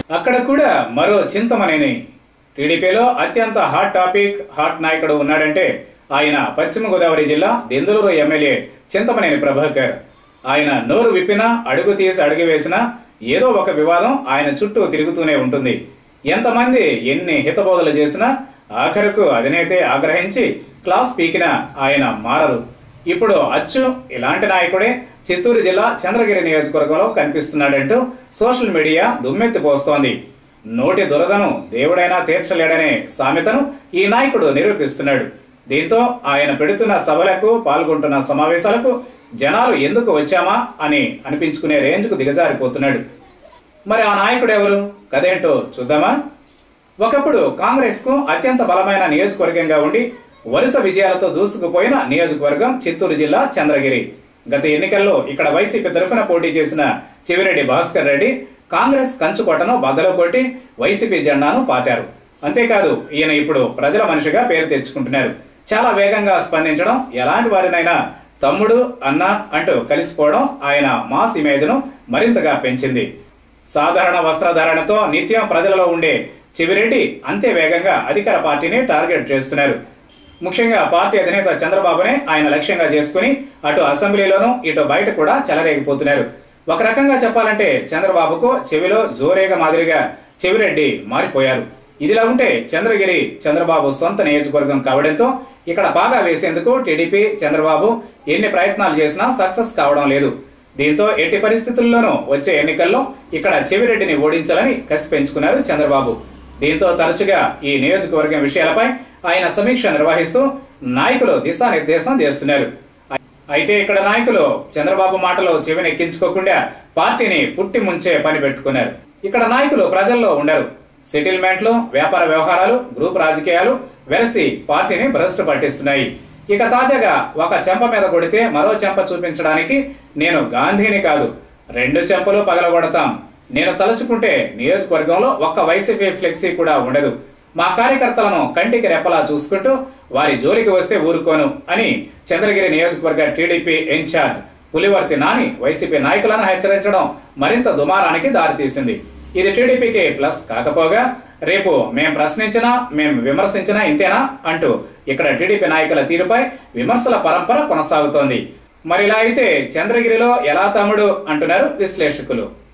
అక్కడ కూడా మరో చింతమనేని టీడీపీలో అత్యంత హాట్ టాపిక్ హాట్ నాయకుడు ఉన్నాడంటే ఆయన పశ్చిమ గోదావరి జిల్లా దెందులూరు ఎమ్మెల్యే చింతమనేని ప్రభాకర్ ఆయన నోరు విప్పినా అడుగు తీసి అడుగు వేసినా ఏదో ఒక వివాదం ఆయన చుట్టూ తిరుగుతూనే ఉంటుంది ఎంతమంది ఎన్ని హితబోధలు చేసినా ఆఖరుకు అధినేతే ఆగ్రహించి క్లాస్ పీకినా ఆయన మారరు ఇప్పుడు అచ్చు ఇలాంటి నాయకుడే చిత్తూరు జిల్లా చంద్రగిరి నియోజకవర్గంలో కనిపిస్తున్నాడంటూ సోషల్ మీడియా దుమ్మెత్తి పోస్తోంది నోటి దురదను దేవుడైనా తీర్చలేడనే సామెతను ఈ నాయకుడు నిరూపిస్తున్నాడు దీంతో ఆయన పెడుతున్న సభలకు పాల్గొంటున్న సమావేశాలకు జనాలు ఎందుకు వచ్చామా అని అనిపించుకునే రేంజ్కు దిగజారిపోతున్నాడు మరి ఆ నాయకుడు ఎవరు కదేంటో చూద్దామా ఒకప్పుడు కాంగ్రెస్ కు అత్యంత బలమైన నియోజకవర్గంగా ఉండి వరుస విజయాలతో దూసుకుపోయిన నియోజకవర్గం చిత్తూరు జిల్లా చంద్రగిరి గత ఎన్నికల్లో ఇక్కడ వైసీపీ తరఫున పోటీ చేసిన చెవిరెడ్డి భాస్కర్ రెడ్డి కాంగ్రెస్ కంచుకోటను బద్దలు కొట్టి వైసీపీ జెండాను పాతారు అంతేకాదు ఈయన ఇప్పుడు ప్రజల మనిషిగా పేరు తెచ్చుకుంటున్నారు చాలా వేగంగా స్పందించడం ఎలాంటి వారినైనా తమ్ముడు అన్న అంటూ కలిసిపోవడం ఆయన మాస్ ఇమేజ్ను మరింతగా పెంచింది సాధారణ వస్త్రధారణతో నిత్యం ప్రజలలో ఉండే చివిరెడ్డి అంతే వేగంగా అధికార పార్టీని టార్గెట్ చేస్తున్నారు ముఖ్యంగా పార్టీ అధినేత చంద్రబాబునే ఆయన లక్ష్యంగా చేసుకుని అటు అసెంబ్లీలోనూ ఇటు బయట కూడా చెలరేగిపోతున్నారు ఒక రకంగా చెప్పాలంటే చంద్రబాబుకు చెవిలో జోరేగ మాదిరిగా చెవిరెడ్డి మారిపోయారు ఇదిలా ఉంటే చంద్రగిరి చంద్రబాబు సొంత నియోజకవర్గం కావడంతో ఇక్కడ పాగా వేసేందుకు టీడీపీ చంద్రబాబు ఎన్ని ప్రయత్నాలు చేసినా సక్సెస్ కావడం లేదు దీంతో ఎట్టి పరిస్థితుల్లోనూ వచ్చే ఎన్నికల్లో ఇక్కడ చెవిరెడ్డిని ఓడించాలని కసి పెంచుకున్నారు చంద్రబాబు దీంతో తరచుగా ఈ నియోజకవర్గం విషయాలపై ఆయన సమీక్ష నిర్వహిస్తూ నాయకులు దిశానిర్దేశం చేస్తున్నారు అయితే ఇక్కడ నాయకులు చంద్రబాబు మాటలో చెవిని ఎక్కించుకోకుండా పార్టీని పుట్టి ముంచే పని పెట్టుకున్నారు ఇక్కడ నాయకులు ప్రజల్లో ఉండరు సెటిల్మెంట్లు వ్యాపార వ్యవహారాలు గ్రూప్ రాజకీయాలు వెరసి పార్టీని భ్రష్టు పట్టిస్తున్నాయి ఇక తాజాగా ఒక చెంప మీద కొడితే మరో చెంప చూపించడానికి నేను గాంధీని కాదు రెండు చెంపలు పగలగొడతాం నేను తలుచుకుంటే నియోజకవర్గంలో ఒక్క వైసీపీ ఫ్లెక్సీ కూడా ఉండదు మా కార్యకర్తలను కంటికి రెప్పలా చూసుకుంటూ వారి జోలికి వస్తే ఊరుకోను అని చంద్రగిరి నియోజకవర్గ టీడీపీ ఇన్ఛార్జ్ పులివర్తి నాని వైసీపీ నాయకులను హెచ్చరించడం మరింత దుమారానికి దారితీసింది ఇది టీడీపీకి ప్లస్ కాకపోగా రేపు మేం ప్రశ్నించినా మేం విమర్శించినా ఇంతేనా అంటూ ఇక్కడ టీడీపీ నాయకుల తీరుపై విమర్శల పరంపర కొనసాగుతోంది మరి ఇలా అయితే చంద్రగిరిలో ఎలా తమ్ముడు అంటున్నారు విశ్లేషకులు